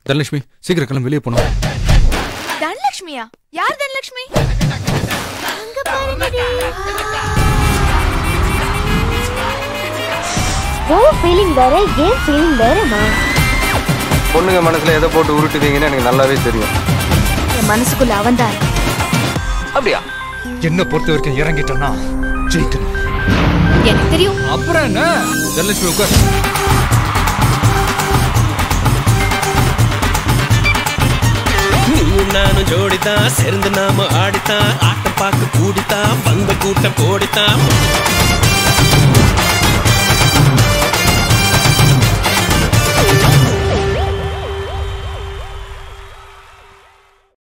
தனலட்சுமி சீக்கிரம் கிளம்பி வெளியே போனோம் தனலட்சுமியா யார் தனலட்சுமி அங்க பாருங்கடி ஓ ஃபீலிங் வேற ஏன் ஃபீலிங் வேறமா பொண்ணுங்க மனசுல எதை போட்டு உருட்டுவீங்கன்னு எனக்கு நல்லாவே தெரியும் என் மனசுக்குள்ள அவன்தான் அப்படியா என்ன பொறுத்த வரைக்கும் இறங்கிட்டோம்னா ஜெயிக்கணும் எனக்கு தெரியும் அப்புறம் என்ன தனலட்சுமி உட்கார் நீயும் நானும் ஜோடித்தான் சேர்ந்து நாம ஆடித்தான் ஆட்டம் பார்க்க கூடித்தான் வந்த கூட்டம் கோடித்தான்